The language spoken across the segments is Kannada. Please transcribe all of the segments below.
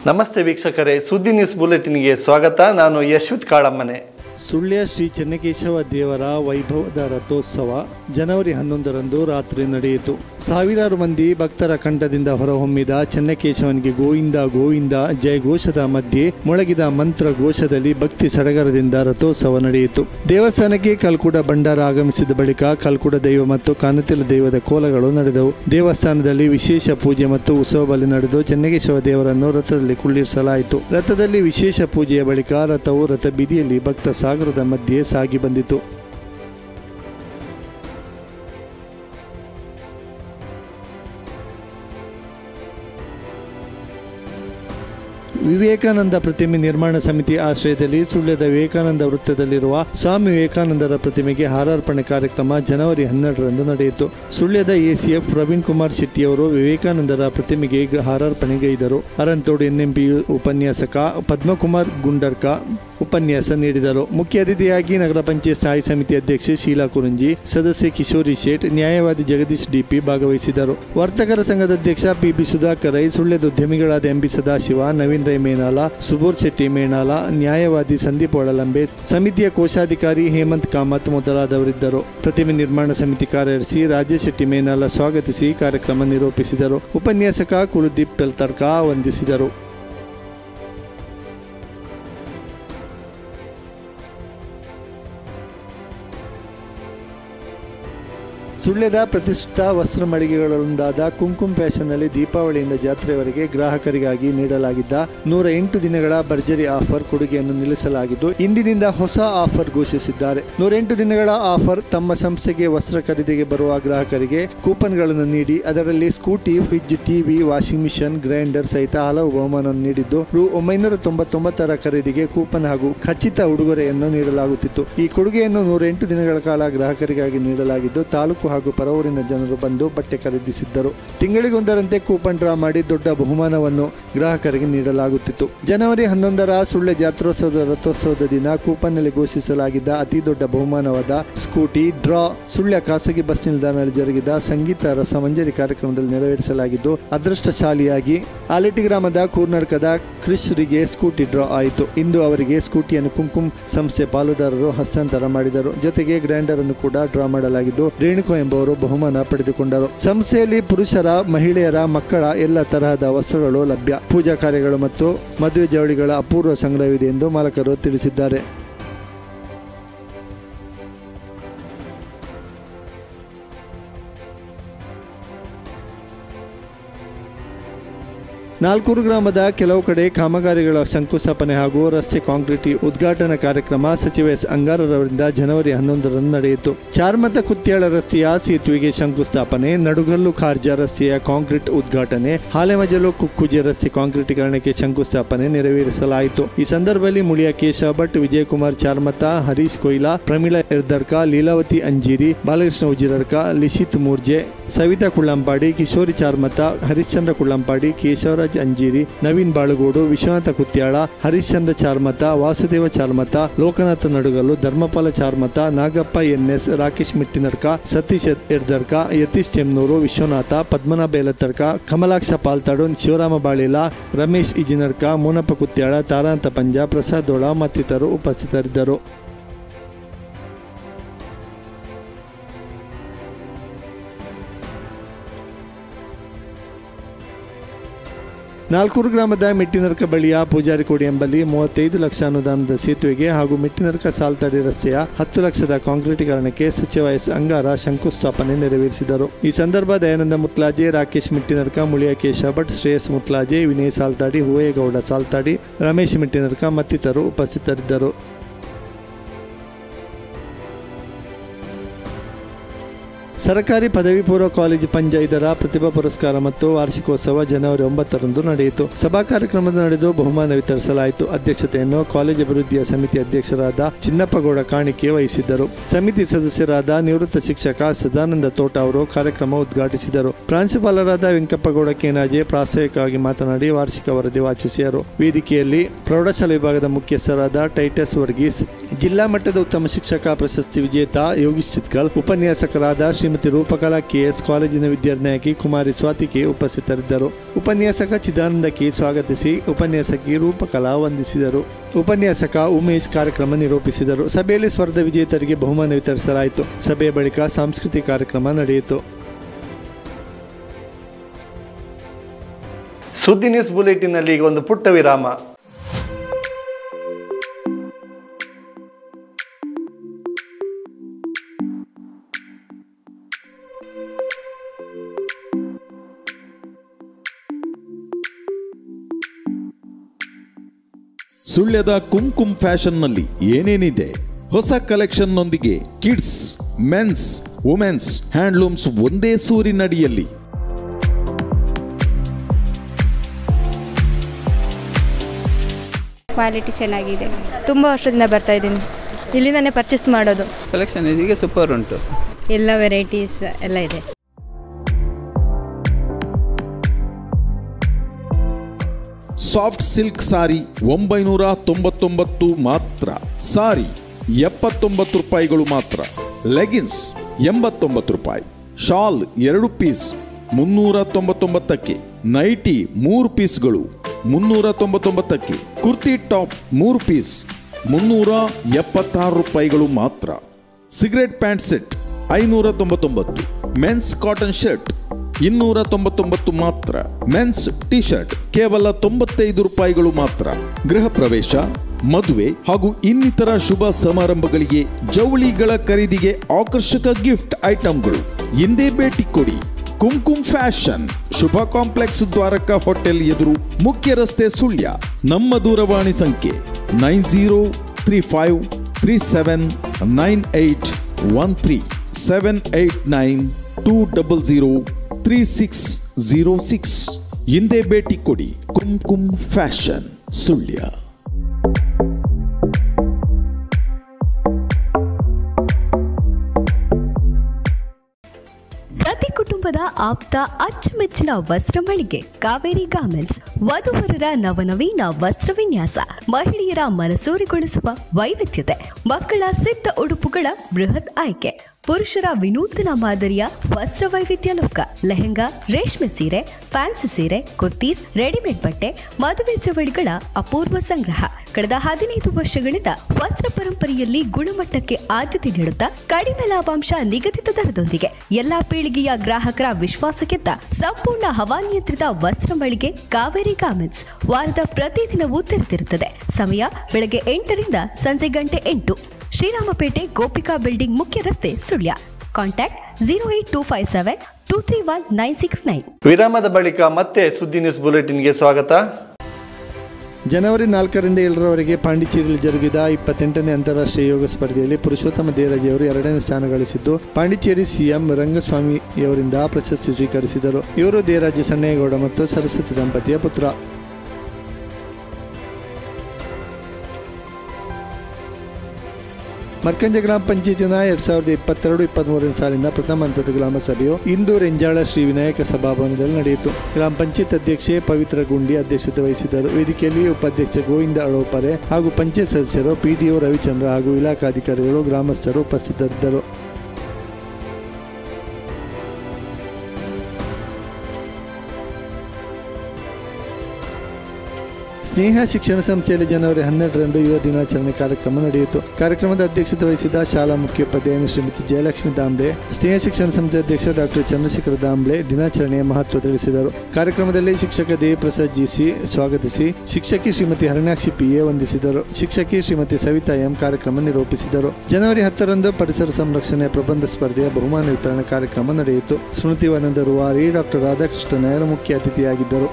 ನಮಸ್ತೆ ವೀಕ್ಷಕರೇ ಸುದ್ದಿ ನ್ಯೂಸ್ ಬುಲೆಟಿನ್ಗೆ ಸ್ವಾಗತ ನಾನು ಯಶ್ವಿತ್ ಕಾಳಮ್ಮನೆ ಸುಳ್ಯ ಶ್ರೀ ಚೆನ್ನಕೇಶವ ದೇವರ ವೈಭವದ ರಥೋತ್ಸವ ಜನವರಿ ಹನ್ನೊಂದರಂದು ರಾತ್ರಿ ನಡೆಯಿತು ಸಾವಿರಾರು ಮಂದಿ ಭಕ್ತರ ಕಂಠದಿಂದ ಹೊರಹೊಮ್ಮಿದ ಚೆನ್ನಕೇಶವನಿಗೆ ಗೋವಿಂದ ಗೋವಿಂದ ಜಯಘೋಷದ ಮಧ್ಯೆ ಮೊಳಗಿದ ಮಂತ್ರ ಘೋಷದಲ್ಲಿ ಭಕ್ತಿ ಸಡಗರದಿಂದ ರಥೋತ್ಸವ ನಡೆಯಿತು ದೇವಸ್ಥಾನಕ್ಕೆ ಕಲ್ಕುಡ ಭಂಡಾರ ಆಗಮಿಸಿದ ಬಳಿಕ ಕಲ್ಕುಡ ದೈವ ಮತ್ತು ಕಾನತಿಲ ದೈವದ ಕೋಲಗಳು ನಡೆದವು ದೇವಸ್ಥಾನದಲ್ಲಿ ವಿಶೇಷ ಪೂಜೆ ಮತ್ತು ಉತ್ಸವ ಬಲಿ ನಡೆದು ಚೆನ್ನಕೇಶವ ದೇವರನ್ನು ರಥದಲ್ಲಿ ಕುಳ್ಳಿರಿಸಲಾಯಿತು ರಥದಲ್ಲಿ ವಿಶೇಷ ಪೂಜೆಯ ಬಳಿಕ ರಥವು ರಥ ಬೀದಿಯಲ್ಲಿ ಭಕ್ತ ಸಾಗರದ ಮಧ್ಯೆ ಸಾಗಿ ಬಂದಿತು ವಿವೇಕಾನಂದ ಪ್ರತಿಮೆ ನಿರ್ಮಾಣ ಸಮಿತಿ ಆಶ್ರಯದಲ್ಲಿ ಸುಳ್ಯದ ವಿವೇಕಾನಂದ ವೃತ್ತದಲ್ಲಿರುವ ಸ್ವಾಮಿ ವಿವೇಕಾನಂದರ ಪ್ರತಿಮೆಗೆ ಹಾರಾರ್ಪಣೆ ಕಾರ್ಯಕ್ರಮ ಜನವರಿ ಹನ್ನೆರಡರಂದು ನಡೆಯಿತು ಸುಳ್ಯದ ಎಸಿಎಫ್ ಪ್ರವೀಣ್ ಕುಮಾರ್ ಶೆಟ್ಟಿಯವರು ವಿವೇಕಾನಂದರ ಪ್ರತಿಮೆಗೆ ಗ- ಹಾರಾರ್ಪಣೆಗೈದರು ಅರಂತೋಡು ಎನ್ಎಂಪಿ ಉಪನ್ಯಾಸಕ ಪದ್ಮಕುಮಾರ್ ಗುಂಡರ್ಕ ಉಪನ್ಯಾಸ ನೀಡಿದರು ಮುಖ್ಯ ಅತಿಥಿಯಾಗಿ ನಗರ ಪಂಚಾಯತ್ ಸ್ಥಾಯಿ ಸಮಿತಿ ಅಧ್ಯಕ್ಷೆ ಶೀಲಾ ಕುರುಂಜಿ ಸದಸ್ಯೆ ಕಿಶೋರಿ ಶೇಟ್ ನ್ಯಾಯವಾದಿ ಜಗದೀಶ್ ಡಿಪಿ ಭಾಗವಹಿಸಿದರು ವರ್ತಕರ ಸಂಘದ ಅಧ್ಯಕ್ಷ ಪಿಬಿ ಸುಧಾಕರ್ ರೈ ಸುಳ್ಯದ ಉದ್ಯಮಿಗಳಾದ ಎಂಬಿ ಸದಾಶಿವ ನವೀನ್ ರೈ ಮೇನಾಲ ಸುಬೋರ್ ಶೆಟ್ಟಿ ಮೇನಾಲ ನ್ಯಾಯವಾದಿ ಸಂದೀಪ್ ಒಳಲಂಬೆ ಸಮಿತಿಯ ಕೋಶಾಧಿಕಾರಿ ಹೇಮಂತ್ ಕಾಮತ್ ಮೊದಲಾದವರಿದ್ದರು ಪ್ರತಿಮೆ ನಿರ್ಮಾಣ ಸಮಿತಿ ಕಾರ್ಯದರ್ಶಿ ರಾಜೇಶ್ ಶೆಟ್ಟಿ ಮೇನಾಲ ಸ್ವಾಗತಿಸಿ ಕಾರ್ಯಕ್ರಮ ನಿರೂಪಿಸಿದರು ಉಪನ್ಯಾಸಕ ಕುಲದೀಪ್ ಪೆಲ್ತರ್ಕ ವಂದಿಸಿದರು ಸುಳ್ಯದ ಪ್ರತಿಷ್ಠಿತ ವಸ್ತ್ರ ಮಳಿಗೆಗಳೊಂದಾದ ಕುಂಕುಮ್ ಫ್ಯಾಷನ್ನಲ್ಲಿ ದೀಪಾವಳಿಯಿಂದ ಜಾತ್ರೆಯವರೆಗೆ ಗ್ರಾಹಕರಿಗಾಗಿ ನೀಡಲಾಗಿದ್ದ ನೂರ ಎಂಟು ದಿನಗಳ ಭರ್ಜರಿ ಆಫರ್ ಕೊಡುಗೆಯನ್ನು ನಿಲ್ಲಿಸಲಾಗಿದ್ದು ಇಂದಿನಿಂದ ಹೊಸ ಆಫರ್ ಘೋಷಿಸಿದ್ದಾರೆ ನೂರೆಂಟು ದಿನಗಳ ಆಫರ್ ತಮ್ಮ ಸಂಸ್ಥೆಗೆ ವಸ್ತ್ರ ಖರೀದಿಗೆ ಬರುವ ಗ್ರಾಹಕರಿಗೆ ಕೂಪನ್ಗಳನ್ನು ನೀಡಿ ಅದರಲ್ಲಿ scooty fridge TV washing machine grinder ಸಹಿತ ಹಲವು ಬಹುಮಾನ ನೀಡಿದ್ದು ರು ಒಂಬೈನೂರ ತೊಂಬತ್ತೊಂಬತ್ತರ ಖರೀದಿಗೆ ಕೂಪನ್ ಹಾಗೂ ಖಚಿತ ಉಡುಗೊರೆಯನ್ನು ನೀಡಲಾಗುತ್ತಿತ್ತು ಈ ಕೊಡುಗೆಯನ್ನು ನೂರೆಂಟು ದಿನಗಳ ಕಾಲ ಗ್ರಾಹಕರಿಗಾಗಿ ನೀಡಲಾಗಿದ್ದು ತಾಲೂಕು ಹಾಗೂ ಪರವೂರಿನ ಜನರು ಬಂದು ಬಟ್ಟೆ ಖರೀದಿಸಿದ್ದರು ತಿಂಗಳಿಗೊಂದರಂತೆ ಕೂಪನ್ ಡ್ರಾ ಮಾಡಿ ದೊಡ್ಡ ಬಹುಮಾನವನ್ನು ಗ್ರಾಹಕರಿಗೆ ನೀಡಲಾಗುತ್ತಿತ್ತು ಜನವರಿ ಹನ್ನೊಂದರ ಸುಳ್ಯ ಜಾತ್ರೋತ್ಸವದ ರಥೋತ್ಸವದ ದಿನ ಕೂಪನ್ನಲ್ಲಿ ಘೋಷಿಸಲಾಗಿದ್ದ ಅತಿ ದೊಡ್ಡ ಬಹುಮಾನವಾದ ಸ್ಕೂಟಿ ಡ್ರಾ ಸುಳ್ಯ ಖಾಸಗಿ ಬಸ್ ನಿಲ್ದಾಣದಲ್ಲಿ ಜರುಗಿದ ಸಂಗೀತ ರಸಮಂಜರಿ ಕಾರ್ಯಕ್ರಮದಲ್ಲಿ ನೆರವೇರಿಸಲಾಗಿದ್ದು ಅದೃಷ್ಟಶಾಲಿಯಾಗಿ ಆಲೆಟಿ ಗ್ರಾಮದ ಕೂರ್ನಡ್ಕದ ಕ್ರಿಶ್ರಿಗೆ ಸ್ಕೂಟಿ ಡ್ರಾ ಆಯಿತು ಇಂದು ಅವರಿಗೆ ಸ್ಕೂಟಿಯನ್ನು ಕುಂಕುಮ್ ಸಂಸ್ಥೆ ಪಾಲುದಾರರು ಹಸ್ತಾಂತರ ಮಾಡಿದರು ಜೊತೆಗೆ ಗ್ರೈಂಡರ್ ಅನ್ನು ಕೂಡ ಡ್ರಾ ಮಾಡಲಾಗಿದ್ದು ರೇಣುಕಾ ಎಂಬುವರು ಬಹುಮಾನ ಪಡೆದುಕೊಂಡರು ಸಂಸ್ಥೆಯಲ್ಲಿ ಪುರುಷರ ಮಹಿಳೆಯರ ಮಕ್ಕಳ ಎಲ್ಲ ತರಹದ ವಸ್ತ್ರಗಳು ಲಭ್ಯ ಪೂಜಾ ಕಾರ್ಯಗಳು ಮತ್ತು ಮದುವೆ ಜವಳಿಗಳ ಅಪೂರ್ವ ಸಂಗ್ರಹವಿದೆ ಎಂದು ಮಾಲಕರು ತಿಳಿಸಿದ್ದಾರೆ ನಾಲ್ಕೂರು ಗ್ರಾಮದ ಕೆಲವು ಕಡೆ ಕಾಮಗಾರಿಗಳ ಶಂಕುಸ್ಥಾಪನೆ ಹಾಗೂ ರಸ್ತೆ ಕಾಂಕ್ರೀಟ್ ಉದ್ಘಾಟನಾ ಕಾರ್ಯಕ್ರಮ ಸಚಿವ ಎಸ್ ಅಂಗಾರರವರಿಂದ ಜನವರಿ ಹನ್ನೊಂದರಂದು ನಡೆಯಿತು ಚಾರ್ಮತ ಕುತ್ಯಾಳ ರಸ್ತೆಯ ಸೇತುವೆಗೆ ಶಂಕುಸ್ಥಾಪನೆ ನಡುಗಲ್ಲು ಖಾರ್ಜ ರಸ್ತೆಯ ಕಾಂಕ್ರೀಟ್ ಉದ್ಘಾಟನೆ ಹಾಲೆಮಜಲು ಕುಕ್ಕುಜೆ ರಸ್ತೆ ಕಾಂಕ್ರೀಟೀಕರಣಕ್ಕೆ ಶಂಕುಸ್ಥಾಪನೆ ನೆರವೇರಿಸಲಾಯಿತು ಈ ಸಂದರ್ಭದಲ್ಲಿ ಮುಳಿಯ ಕೇಶವ ಭಟ್ ವಿಜಯಕುಮಾರ್ ಚಾರ್ಮತ ಹರೀಶ್ ಕೊಯ್ಲಾ ಪ್ರಮೀಳಾ ಎರ್ದರ್ಕ ಲೀಲಾವತಿ ಅಂಜೀರಿ ಬಾಲಕೃಷ್ಣ ಉಜಿರಡ್ಕ ಲಿಶಿತ್ ಮೂರ್ಜೆ ಸವಿತಾ ಕುಳ್ಳಂಪಾಡಿ ಕಿಶೋರಿ ಚಾರ್ಮತ ಹರಿಶ್ಚಂದ್ರ ಕುಳ್ಳಂಪಾಡಿ ಕೇಶವರಾಜ್ ಅಂಜೀರಿ ನವೀನ್ ಬಾಳುಗೋಡು ವಿಶ್ವನಾಥ ಕುತ್ಯಾಳ ಹರಿಶ್ಚಂದ್ರ ಚಾರ್ಮತ ವಾಸುದೇವ ಚಾರ್ಮತ ಲೋಕನಾಥ ನಡುಗಲು ಧರ್ಮಪಾಲ ಚಾರ್ಮತ ನಾಗಪ್ಪ ಎನ್ಎಸ್ ರಾಕೇಶ್ ಮಿಟ್ಟಿನರ್ಕ ಸತೀಶ್ ಎರ್ದರ್ಕ ಯತೀಶ್ ಚೆಮ್ನೂರು ವಿಶ್ವನಾಥ ಪದ್ಮನಾಭ ಎಲತ್ತರ್ಕ ಕಮಲಾಕ್ಷ ಪಾಲ್ತಾಡು ಶಿವರಾಮ ಬಾಳಿಲ ರಮೇಶ್ ಇಜಿನರ್ಕ ಮೂನಪ್ಪ ಕುತ್ಯಾಳ ತಾರಾಂತ ಪಂಜ ಪ್ರಸಾದ್ ದೊಳ ಮತ್ತಿತರರು ಉಪಸ್ಥಿತರಿದ್ದರು ನಾಲ್ಕೂರು ಗ್ರಾಮದ ಮೆಟ್ಟಿನರ್ಕ ಬಳಿಯ ಪೂಜಾರಿ ಕೋಡಿ ಎಂಬಲ್ಲಿ ಮೂವತ್ತೈದು ಲಕ್ಷ ಅನುದಾನದ ಸೇತುವೆಗೆ ಹಾಗೂ ಮೆಟ್ಟಿನರ್ಕ ಸಾಲ್ತಾಡಿ ರಸ್ತೆಯ ಹತ್ತು ಲಕ್ಷದ ಕಾಂಕ್ರೀಟೀಕರಣಕ್ಕೆ ಸಚಿವ ಎಸ್ ಅಂಗಾರ ಶಂಕುಸ್ಥಾಪನೆ ನೆರವೇರಿಸಿದರು ಈ ಸಂದರ್ಭ ದಯಾನಂದ ಮುತ್ಲಾಜೆ ರಾಕೇಶ್ ಮಿಟ್ಟಿನರ್ಕ ಮುಳಿಯ ಕೇಶ ಭಟ್ ಶ್ರೇಯಸ್ ಮುತ್ಲಾಜೆ ವಿನಯ್ ಸಾಲ್ತಾಡಿ ಹೂವೇಗೌಡ ಸಾಲ್ತಾಡಿ ರಮೇಶ್ ಮಿಟ್ಟಿನರ್ಕ ಮತ್ತಿತರರು ಉಪಸ್ಥಿತರಿದ್ದರು ಸರ್ಕಾರಿ ಪದವಿ ಪೂರ್ವ ಕಾಲೇಜು ಪಂಚಾಯತರ ಪ್ರತಿಭಾ ಪುರಸ್ಕಾರ ಮತ್ತು ವಾರ್ಷಿಕೋತ್ಸವ ಜನವರಿ ಒಂಬತ್ತರಂದು ನಡೆಯಿತು ಸಭಾ ಕಾರ್ಯಕ್ರಮದ ನಡೆದು ಬಹುಮಾನ ವಿತರಿಸಲಾಯಿತು ಅಧ್ಯಕ್ಷತೆಯನ್ನು ಕಾಲೇಜು ಅಭಿವೃದ್ಧಿಯ ಸಮಿತಿ ಅಧ್ಯಕ್ಷರಾದ ಚಿನ್ನಪ್ಪಗೌಡ ಕಾಣಿಕೆ ವಹಿಸಿದ್ದರು ಸಮಿತಿ ಸದಸ್ಯರಾದ ನಿವೃತ್ತ ಶಿಕ್ಷಕ ಸದಾನಂದ ತೋಟ ಅವರು ಕಾರ್ಯಕ್ರಮ ಉದ್ಘಾಟಿಸಿದರು ಪ್ರಾಂಶುಪಾಲರಾದ ವೆಂಕಪ್ಪಗೌಡ ಕೇನಾಜೆ ಪ್ರಾಸ್ತಾವಿಕವಾಗಿ ಮಾತನಾಡಿ ವಾರ್ಷಿಕ ವರದಿ ವಾಚಿಸಿದರು ವೇದಿಕೆಯಲ್ಲಿ ಪ್ರೌಢಶಾಲಾ ವಿಭಾಗದ ಮುಖ್ಯಸ್ಥರಾದ ಟೈಟಸ್ ವರ್ಗೀಸ್ ಜಿಲ್ಲಾ ಮಟ್ಟದ ಉತ್ತಮ ಶಿಕ್ಷಕ ಪ್ರಶಸ್ತಿ ವಿಜೇತ ಯೋಗೀಶ್ ಚಿತ್ಕಲ್ ಉಪನ್ಯಾಸಕರಾದ ಶ್ರೀ ಶ್ರೀಮತಿ ರೂಪಕಲಾ ಕೆಎಸ್ ಕಾಲೇಜಿನ ವಿದ್ಯಾರ್ಥಿನಿಯಾಗಿ ಕುಮಾರಿ ಸ್ವಾತಿ ಕೆ ಉಪಸ್ಥಿತರಿದ್ದರು ಉಪನ್ಯಾಸಕ ಚಿದಾನಂದ ಕೆ ಸ್ವಾಗತಿಸಿ ಉಪನ್ಯಾಸಕಿ ರೂಪಕಲಾ ವಂದಿಸಿದರು ಉಪನ್ಯಾಸಕ ಉಮೇಶ್ ಕಾರ್ಯಕ್ರಮ ನಿರೂಪಿಸಿದರು ಸಭೆಯಲ್ಲಿ ಸ್ಪರ್ಧಾ ವಿಜೇತರಿಗೆ ಬಹುಮಾನ ವಿತರಿಸಲಾಯಿತು ಸಭೆಯ ಬಳಿಕ ಸಾಂಸ್ಕೃತಿಕ ಕಾರ್ಯಕ್ರಮ ನಡೆಯಿತು ಸುದ್ದಿ ನ್ಯೂಸ್ ಬುಲೆಟಿನ್ನಲ್ಲಿ ಈಗ ಒಂದು ಪುಟ್ಟ ವಿರಾಮ ಸುಳ್ಯದ ಕುಂಕುಮ್ ಫ್ಯಾಷನ್ನಲ್ಲಿ ಏನೇನಿದೆ ಹೊಸ ಕಲೆಕ್ಷನ್ನೊಂದಿಗೆ ಕಿಡ್ಸ್ ಮೆನ್ಸ್ ವುಮೆನ್ಸ್ ಹ್ಯಾಂಡ್ಲೂಮ್ಸ್ ಒಂದೇ ಸೂರಿನಡಿಯಲ್ಲಿ ಕ್ವಾಲಿಟಿ ಚೆನ್ನಾಗಿದೆ ತುಂಬ ವರ್ಷದಿಂದ ಬರ್ತಾ ಇದ್ದೀನಿ ಇಲ್ಲಿಂದನೇ ಪರ್ಚೇಸ್ ಮಾಡೋದು ಕಲೆಕ್ಷನ್ ಈಗ ಸೂಪರ್ ಉಂಟು ಎಲ್ಲ ವೆರೈಟೀಸ್ ಎಲ್ಲ ಇದೆ ಸಾಫ್ಟ್ ಸಿಲ್ಕ್ ಸಾರಿ ಒಂಬೈನೂರ ತೊಂಬತ್ತೊಂಬತ್ತು ಮಾತ್ರ ಸಾರಿ ಎಪ್ಪತ್ತೊಂಬತ್ತು ರೂಪಾಯಿಗಳು ಮಾತ್ರ ಲೆಗಿನ್ಸ್ ಎಂಬತ್ತೊಂಬತ್ತು ರೂಪಾಯಿ ಶಾಲ್ ಎರಡು ಪೀಸ್ ಮುನ್ನೂರ ತೊಂಬತ್ತೊಂಬತ್ತಕ್ಕೆ ನೈಟಿ ಮೂರು ಪೀಸ್ಗಳು ಮುನ್ನೂರ ತೊಂಬತ್ತೊಂಬತ್ತಕ್ಕೆ ಕುರ್ತಿ ಟಾಪ್ ಮೂರು ಪೀಸ್ ಮುನ್ನೂರ ಎಪ್ಪತ್ತಾರು ರೂಪಾಯಿಗಳು ಮಾತ್ರ ಸಿಗರೆಟ್ ಪ್ಯಾಂಟ್ ಸೆಟ್ ಐನೂರ ತೊಂಬತ್ತೊಂಬತ್ತು ಮೆನ್ಸ್ ಕಾಟನ್ ಶರ್ಟ್ ಇನ್ನೂರ ತೊಂಬತ್ತೊಂಬತ್ತು ಮಾತ್ರ ಮೆನ್ಸ್ ಟಿ ಶರ್ಟ್ ಕೇವಲ ತೊಂಬತ್ತೈದು ರೂಪಾಯಿಗಳು ಮಾತ್ರ ಗೃಹ ಪ್ರವೇಶ ಮದುವೆ ಹಾಗೂ ಇನ್ನಿತರ ಶುಭ ಸಮಾರಂಭಗಳಿಗೆ ಜವಳಿಗಳ ಖರೀದಿಗೆ ಆಕರ್ಷಕ ಗಿಫ್ಟ್ ಐಟಂಗಳು ಹಿಂದೆ ಭೇಟಿ ಕೊಡಿ Kumkum fashion Shubha complex Dwaraka hotel ಎದುರು ಮುಖ್ಯ ರಸ್ತೆ ಸುಳ್ಯ ನಮ್ಮ ದೂರವಾಣಿ ಸಂಖ್ಯೆ nine zero three five three seven nine eight one three seven eight nine two double zero three six zero six ಹಿಂದೆ ಭೇಟಿ ಕೊಡಿ ಕುಂಕುಮ್ ಫ್ಯಾಷನ್ ಸುಳ್ಯ ಪ್ರತಿ ಕುಟುಂಬದ ಆಪ್ತ ಅಚ್ಚುಮೆಚ್ಚಿನ ವಸ್ತ್ರ ಮಳಿಗೆ ಕಾವೇರಿ ಗಾರ್ಮೆಂಟ್ಸ್ ವಧುವರರ ನವನವೀನ ವಸ್ತ್ರ ವಿನ್ಯಾಸ ಮಹಿಳೆಯರ ಮನಸೂರೆಗೊಳಿಸುವ ವೈವಿಧ್ಯತೆ ಮಕ್ಕಳ ಸಿದ್ಧ ಉಡುಪುಗಳ ಬೃಹತ್ ಆಯ್ಕೆ ಪುರುಷರ ವಿನೂತನ ಮಾದರಿಯ ವಸ್ತ್ರ ವೈವಿಧ್ಯ ಲೋಕ ಲೆಹೆಂಗಾ ರೇಷ್ಮೆ ಸೀರೆ ಫ್ಯಾನ್ಸಿ ಸೀರೆ ಕುರ್ತೀಸ್ ರೆಡಿಮೇಡ್ ಬಟ್ಟೆ ಮದುವೆ ಜವಳಿಗಳ ಅಪೂರ್ವ ಸಂಗ್ರಹ ಕಳೆದ ಹದಿನೈದು ವರ್ಷಗಳಿಂದ ವಸ್ತ್ರ ಪರಂಪರೆಯಲ್ಲಿ ಗುಣಮಟ್ಟಕ್ಕೆ ಆದ್ಯತೆ ನೀಡುತ್ತಾ ಕಡಿಮೆ ಲಾಭಾಂಶ ನಿಗದಿತ ದರದೊಂದಿಗೆ ಎಲ್ಲಾ ಪೀಳಿಗೆಯ ಗ್ರಾಹಕರ ವಿಶ್ವಾಸಕ್ಕಿಂತ ಸಂಪೂರ್ಣ ಹವಾನಿಯಂತ್ರಿತ ವಸ್ತ್ರ ಮಳಿಗೆ ಕಾವೇರಿ ಗಾರ್ಮೆಂಟ್ಸ್ ವಾರದ ಪ್ರತಿದಿನವೂ ತೆರೆದಿರುತ್ತದೆ ಸಮಯ ಬೆಳಗ್ಗೆ ಎಂಟರಿಂದ ಸಂಜೆ ಗಂಟೆ ಎಂಟು ಶ್ರೀರಾಮಪೇಟೆ ಗೋಪಿಕಾ ಬಿಲ್ಡಿಂಗ್ ಮುಖ್ಯ ರಸ್ತೆ Sullia contact zero eight two five seven two three one nine six nine ವಿರಾಮದ ಬಳಿಕ ಮತ್ತೆ ಸುದ್ದಿ ನ್ಯೂಸ್ ಬುಲೆಟಿನ್ಗೆ ಸ್ವಾಗತ ಜನವರಿ ನಾಲ್ಕರಿಂದ ಏಳರವರೆಗೆ ಪಾಂಡಿಚೇರಿಯಲ್ಲಿ ಜರುಗಿದ ಇಪ್ಪತ್ತೆಂಟನೇ ಅಂತಾರಾಷ್ಟ್ರೀಯ ಯೋಗ ಸ್ಪರ್ಧೆಯಲ್ಲಿ ಪುರುಷೋತ್ತಮ ದೇರಾಜಿಯವರು ಎರಡನೇ ಸ್ಥಾನ ಗಳಿಸಿದ್ದು ಪಾಂಡಿಚೇರಿ ಸಿಎಂ ರಂಗಸ್ವಾಮಿಯವರಿಂದ ಪ್ರಶಸ್ತಿ ಸ್ವೀಕರಿಸಿದರು ಇವರು ದೇರಾಜಿ ಸಣ್ಣೇಗೌಡ ಮತ್ತು ಸರಸ್ವತಿ ದಂಪತಿಯ ಪುತ್ರ ಮರ್ಕಂಜ ಗ್ರಾಮ ಪಂಚಾಯತಿನ ಎರಡ್ ಸಾವಿರದ ಇಪ್ಪತ್ತೆರಡು ಇಪ್ಪತ್ಮೂರನೇ ಸಾಲಿನ ಪ್ರಥಮ ಹಂತದ ಗ್ರಾಮ ಸಭೆಯು ಇಂದು ರೆಂಜಾಳ ಶ್ರೀ ವಿನಾಯಕ ಸಭಾಭವನದಲ್ಲಿ ನಡೆಯಿತು ಗ್ರಾಮ ಪಂಚಾಯತ್ ಅಧ್ಯಕ್ಷೆ ಪವಿತ್ರ ಗುಂಡಿ ಅಧ್ಯಕ್ಷತೆ ವಹಿಸಿದರು ವೇದಿಕೆಯಲ್ಲಿ ಉಪಾಧ್ಯಕ್ಷ ಗೋವಿಂದ ಅಳೋಪರೆ ಹಾಗೂ ಪಂಚಾಯತ್ ಸದಸ್ಯರು ಪಿಡಿಒ ರವಿಚಂದ್ರ ಹಾಗೂ ಇಲಾಖಾಧಿಕಾರಿಗಳು ಗ್ರಾಮಸ್ಥರು ಉಪಸ್ಥಿತರಿದ್ದರು ಸ್ನೇಹ ಶಿಕ್ಷಣ ಸಂಸ್ಥೆಯಲ್ಲಿ ಜನವರಿ ಹನ್ನೆರಡರಂದು ಯುವ ದಿನಾಚರಣೆ ಕಾರ್ಯಕ್ರಮ ನಡೆಯಿತು ಕಾರ್ಯಕ್ರಮದ ಅಧ್ಯಕ್ಷತೆ ವಹಿಸಿದ ಶಾಲಾ ಮುಖ್ಯೋಪಾಧ್ಯಾಯನ ಶ್ರೀಮತಿ ಜಯಲಕ್ಷ್ಮಿ ದಾಂಬ್ಳೆ ಸ್ನೇಹ ಶಿಕ್ಷಣ ಸಂಸ್ಥೆ ಅಧ್ಯಕ್ಷ ಡಾಕ್ಟರ್ ಚಂದ್ರಶೇಖರ ದಾಂಬ್ಳೆ ದಿನಾಚರಣೆಯ ಮಹತ್ವ ತಿಳಿಸಿದರು ಕಾರ್ಯಕ್ರಮದಲ್ಲಿ ಶಿಕ್ಷಕ ದೇವಿಪ್ರಸಾದ್ ಜಿಸಿ ಸ್ವಾಗತಿಸಿ ಶಿಕ್ಷಕಿ ಶ್ರೀಮತಿ ಹರಣ್ಯಾಕ್ಷಿ ಪಿಎ ವಂದಿಸಿದರು ಶಿಕ್ಷಕಿ ಶ್ರೀಮತಿ ಸವಿತಾ ಎಂ ಕಾರ್ಯಕ್ರಮ ನಿರೂಪಿಸಿದರು ಜನವರಿ ಹತ್ತರಂದು ಪರಿಸರ ಸಂರಕ್ಷಣೆ ಪ್ರಬಂಧ ಸ್ಪರ್ಧೆಯ ಬಹುಮಾನ ವಿತರಣಾ ಕಾರ್ಯಕ್ರಮ ನಡೆಯಿತು ಸ್ಮೃತಿ ವನಂದ ರುವಾರಿ ಡಾಕ್ಟರ್ ರಾಧಾಕೃಷ್ಣ ನಾಯರ್ ಮುಖ್ಯ ಅತಿಥಿಯಾಗಿದ್ದರು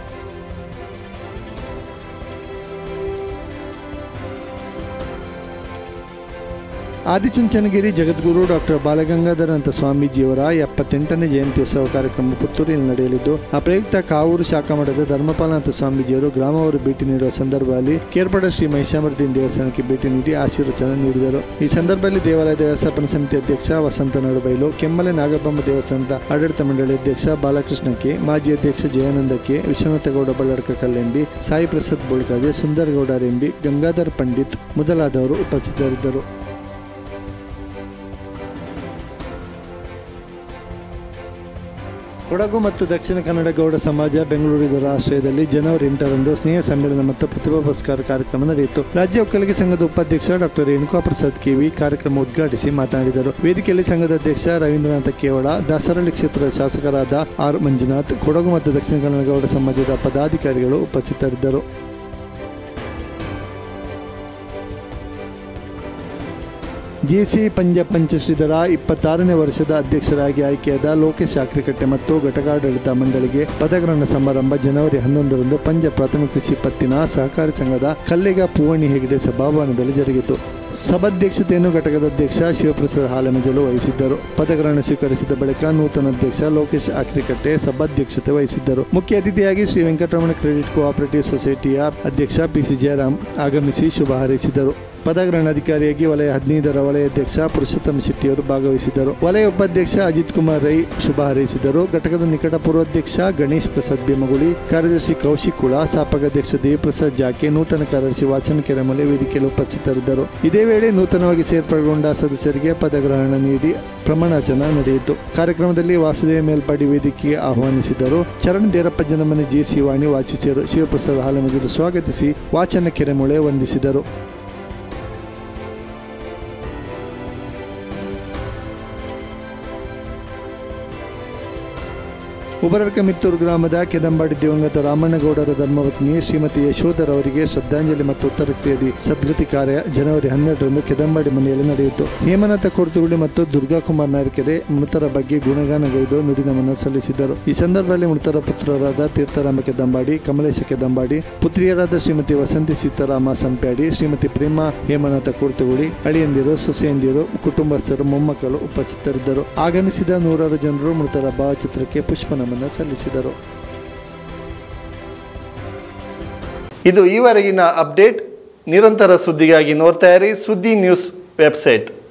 ಆದಿಚುಂಚನಗಿರಿ ಜಗದ್ಗುರು ಡಾಕ್ಟರ್ ಬಾಲಗಂಗಾಧರಂತ ಸ್ವಾಮೀಜಿಯವರ ಎಪ್ಪತ್ತೆಂಟನೇ ಜಯಂತ್ಯೋತ್ಸವ ಕಾರ್ಯಕ್ರಮ ಪುತ್ತೂರಿನಲ್ಲಿ ನಡೆಯಲಿದ್ದು ಆ ಪ್ರಯುಕ್ತ ಕಾವೂರು ಶಾಖಾ ಮಠದ ಧರ್ಮಪಾಲನಾಥ ಸ್ವಾಮೀಜಿಯವರು ಗ್ರಾಮವರು ಭೇಟಿ ನೀಡುವ ಸಂದರ್ಭದಲ್ಲಿ ಕೇರ್ಪಡ ಶ್ರೀ ಮಹಿಷಾಮರ್ದಿನ ದೇವಸ್ಥಾನಕ್ಕೆ ಭೇಟಿ ನೀಡಿ ಆಶೀರ್ವಚನ ನೀಡಿದರು ಈ ಸಂದರ್ಭದಲ್ಲಿ ದೇವಾಲಯದ ವ್ಯವಸ್ಥಾಪನಾ ಸಮಿತಿ ಅಧ್ಯಕ್ಷ ವಸಂತ ನಡುಬೈಲು ಕೆಮ್ಮಲೆ ನಾಗರಬೊಮ್ಮ ದೇವಸ್ಥಾನದ ಆಡಳಿತ ಮಂಡಳಿ ಅಧ್ಯಕ್ಷ ಬಾಲಕೃಷ್ಣ ಕೆ ಮಾಜಿ ಅಧ್ಯಕ್ಷ ಜಯಾನಂದ ಕೆ ವಿಶ್ವನಾಥಗೌಡ ಬಳ್ಳಡ್ಕ ಕಲ್ಲೆಂಬಿ ಸಾಯಿ ಪ್ರಸಾದ್ ಬುಳ್ಕಾಜೆ ಸುಂದರಗೌಡ ರೆಂಬಿ ಗಂಗಾಧರ್ ಪಂಡಿತ್ ಮೊದಲಾದವರು ಉಪಸ್ಥಿತರಿದ್ದರು ಕೊಡಗು ಮತ್ತು ದಕ್ಷಿಣ ಕನ್ನಡ ಗೌಡ ಸಮಾಜ ಬೆಂಗಳೂರು ಇದರ ಆಶ್ರಯದಲ್ಲಿ ಜನವರಿ ಎಂಟರಂದು ಸ್ನೇಹ ಸಮ್ಮೇಳನ ಮತ್ತು ಪ್ರತಿಭಾ ಪುರಸ್ಕಾರ ಕಾರ್ಯಕ್ರಮ ನಡೆಯಿತು ರಾಜ್ಯ ಒಕ್ಕಲಿಗ ಸಂಘದ ಉಪಾಧ್ಯಕ್ಷ ಡಾಕ್ಟರ್ ರೇಣುಕಾ ಪ್ರಸಾದ್ ಕಿವಿ ಕಾರ್ಯಕ್ರಮ ಉದ್ಘಾಟಿಸಿ ಮಾತನಾಡಿದರು ವೇದಿಕೆಯಲ್ಲಿ ಸಂಘದ ಅಧ್ಯಕ್ಷ ರವೀಂದ್ರನಾಥ ಕೇವಳ ದಾಸರಳ್ಳಿ ಕ್ಷೇತ್ರದ ಶಾಸಕರಾದ ಆರ್ ಮಂಜುನಾಥ್ ಕೊಡಗು ಮತ್ತು ದಕ್ಷಿಣ ಕನ್ನಡ ಗೌಡ ಸಮಾಜದ ಪದಾಧಿಕಾರಿಗಳು ಉಪಸ್ಥಿತರಿದ್ದರು ಜೆಸಿ ಪಂಜ ಪಂಚಶ್ರೀಧರ ಇಪ್ಪತ್ತಾರನೇ ವರ್ಷದ ಅಧ್ಯಕ್ಷರಾಗಿ ಆಯ್ಕೆಯಾದ ಲೋಕೇಶ್ ಆಕ್ರಿಕಟ್ಟೆ ಮತ್ತು ಘಟಕಾಡಳಿತ ಮಂಡಳಿಗೆ ಪದಗ್ರಹಣ ಸಮಾರಂಭ ಜನವರಿ ಹನ್ನೊಂದರಂದು ಪಂಜ ಪ್ರಾಥಮಿಕ ಕೃಷಿ ಪತ್ತಿನ ಸಹಕಾರಿ ಸಂಘದ ಕಲ್ಲಿಗ ಪೂವಣಿ ಹೆಗಡೆ ಸಭಾಭವನದಲ್ಲಿ ಜರುಗಿತು ಸಭಾಧ್ಯಕ್ಷತೆಯನ್ನು ಘಟಕದ ಅಧ್ಯಕ್ಷ ಶಿವಪ್ರಸಾದ್ ಹಾಲೆಮಜಲು ವಹಿಸಿದ್ದರು ಪದಗ್ರಹಣ ಸ್ವೀಕರಿಸಿದ ಬಳಿಕ ನೂತನ ಅಧ್ಯಕ್ಷ ಲೋಕೇಶ್ ಆಕ್ರಿಕಟ್ಟೆ ಸಭಾಧ್ಯಕ್ಷತೆ ವಹಿಸಿದ್ದರು ಮುಖ್ಯ ಅತಿಥಿಯಾಗಿ ಶ್ರೀ ವೆಂಕಟರಮಣ ಕ್ರೆಡಿಟ್ ಕೋಆಪರೇಟಿವ್ ಸೊಸೈಟಿಯ ಅಧ್ಯಕ್ಷ ಪಿಸಿ ಜಯರಾಮ್ ಆಗಮಿಸಿ ಶುಭ ಹಾರೈಸಿದರು ಪದಗ್ರಹಣಾಧಿಕಾರಿಯಾಗಿ ವಲಯ ಹದಿನೈದರ ವಲಯ ಅಧ್ಯಕ್ಷ ಪುರುಷೋತ್ತಮ ಶೆಟ್ಟಿಯವರು ಭಾಗವಹಿಸಿದ್ದರು ವಲಯ ಉಪಾಧ್ಯಕ್ಷ ಅಜಿತ್ ಕುಮಾರ್ ರೈ ಶುಭ ಹಾರೈಸಿದರು ಘಟಕದ ನಿಕಟ ಪೂರ್ವಾಧ್ಯಕ್ಷ ಗಣೇಶ್ ಪ್ರಸಾದ್ ಭೀಮಗುಳಿ ಕಾರ್ಯದರ್ಶಿ ಕೌಶಿಕ್ ಕುಳ ಸಾಪಕ ಅಧ್ಯಕ್ಷ ದೇವಪ್ರಸಾದ್ ಜಾಕೆ ನೂತನ ಕಾರ್ಯದರ್ಶಿ ವಾಚನ ಕೆರೆಮಲೆ ವೇದಿಕೆಯಲ್ಲಿ ಉಪಸ್ಥಿತರಿದ್ದರು ಇದೇ ವೇಳೆ ನೂತನವಾಗಿ ಸೇರ್ಪಡೆಗೊಂಡ ಸದಸ್ಯರಿಗೆ ಪದಗ್ರಹಣ ನೀಡಿ ಪ್ರಮಾಣವಚನ ನಡೆಯಿತು ಕಾರ್ಯಕ್ರಮದಲ್ಲಿ ವಾಸುದೇವ ಮೇಲ್ಪಾಡಿ ವೇದಿಕೆಗೆ ಆಹ್ವಾನಿಸಿದರು ಚರಣ್ ದೇರಪ್ಪ ಜನಮನೆ ಜೆ ಸಿ ವಾಣಿ ವಾಚಿಸಿದರು ಶಿವಪ್ರಸಾದ್ ಹಾಲಮಜರು ಸ್ವಾಗತಿಸಿ ವಾಚನ ಕೆರೆಮೊಳೆ ವಂದಿಸಿದರು ಉಬರಡ್ಕ ಮಿತ್ತೂರು ಗ್ರಾಮದ ಕೆದಂಬಾಡಿ ದಿವಂಗತ ರಾಮಣ್ಣಗೌಡರ ಧರ್ಮಪತ್ನಿ ಶ್ರೀಮತಿ ಯಶೋಧರ್ ಅವರಿಗೆ ಶ್ರದ್ಧಾಂಜಲಿ ಮತ್ತು ಉತ್ತರ ಕ್ರಿಯದಿ ಸದ್ಗತಿ ಕಾರ್ಯ ಜನವರಿ ಹನ್ನೆರಡರಂದು ಕೆದಂಬಾಡಿ ಮನೆಯಲ್ಲಿ ನಡೆಯಿತು ಹೇಮನಾಥ ಕೊರ್ತುಗುಳಿ ಮತ್ತು ದುರ್ಗಾ ಕುಮಾರ್ ನಾಯಕರೆ ಮೃತರ ಬಗ್ಗೆ ಗುಣಗಾನಗೈದು ನುಡಿನಮನ ಸಲ್ಲಿಸಿದರು ಈ ಸಂದರ್ಭದಲ್ಲಿ ಮೃತರ ಪುತ್ರರಾದ ತೀರ್ಥರಾಮ ಕೆದಂಬಾಡಿ ಕಮಲೇಶ ಕೆದಂಬಾಡಿ ಪುತ್ರಿಯರಾದ ಶ್ರೀಮತಿ ವಸಂತಿ ಸೀತಾರಾಮ ಸಂಪ್ಯಾಡಿ ಶ್ರೀಮತಿ ಪ್ರೇಮ ಹೇಮನಾಥ ಕೊರ್ತುಗುಳಿ ಅಳಿಯಂದಿರು ಸೊಸೆಯಂದಿರು ಕುಟುಂಬಸ್ಥರು ಮೊಮ್ಮಕ್ಕಳು ಉಪಸ್ಥಿತರಿದ್ದರು ಆಗಮಿಸಿದ ನೂರಾರು ಜನರು ಮೃತರ ಭಾವಚಿತ್ರಕ್ಕೆ ಪುಷ್ಪ ನಮನ ಸಲ್ಲಿಸಿದರು ಇದು ಈವರೆಗಿನ ಅಪ್ಡೇಟ್ ನಿರಂತರ ಸುದ್ದಿಗಾಗಿ ನೋಡ್ತಾ ಇರಿ ಸುದ್ದಿ ನ್ಯೂಸ್ ವೆಬ್ಸೈಟ್